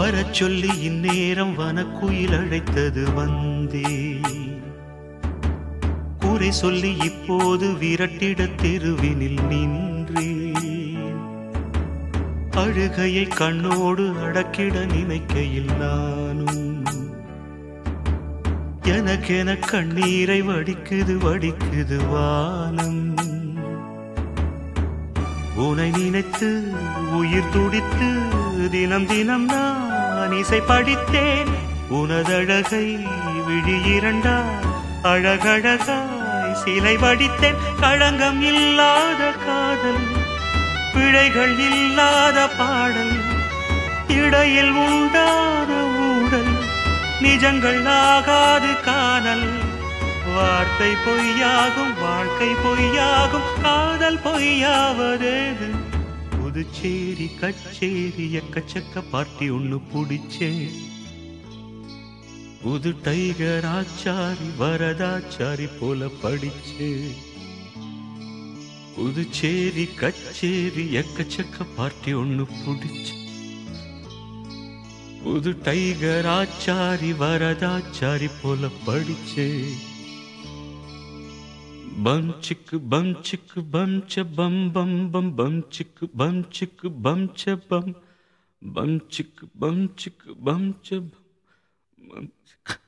வரச் சொல்லி இந்நேரம் வனக்குயில் அழைத்தது வந்தே குறை சொல்லி இப்போது விரட்டிட தெருவினில் நின்றேன் அழுகையை கண்ணோடு அடக்கிட நினைக்கையில் நானும் எனக்கென கண்ணீரை வடிக்குது வடிக்குது வானம் உனை நினைத்து உயிர் துடித்து தினம் தினம் நான் இசை படித்தேன் உனதழகை விழி இரண்டா அழகழகாய் சிலை வடித்தேன் களங்கம் இல்லாத காதல் பிழைகள் இல்லாத பாடல் இடையில் உண்டான ஊடல் நிஜங்கள் ஆகாது காணல் வார்த்தை பொய்யாகும் வாழ்க்கை பொய்யாகும் காதல் பொய்யாவதேது புதுச்சேரி கச்சேரி எக்கச்சக்க பார்ட்டி ஒண்ணு புடிச்சேன் புது டைகர் ஆச்சாரி வரதாச்சாரி போல படிச்சேன் புதுச்சேரி கச்சேரி எக்கச்சக்க பார்ட்டி ஒண்ணு புடிச்சு புது டைகர் ஆச்சாரி வரதாச்சாரி போல படிச்சே பம் சிக்கு பம் சிக்கு பம் ச பம் பம் பம் பம் சிக்கு பம் சிக்கு பம் ச பம் பம் சிக்கு பம் சிக்கு பம் ச பம் பம் சிக்கு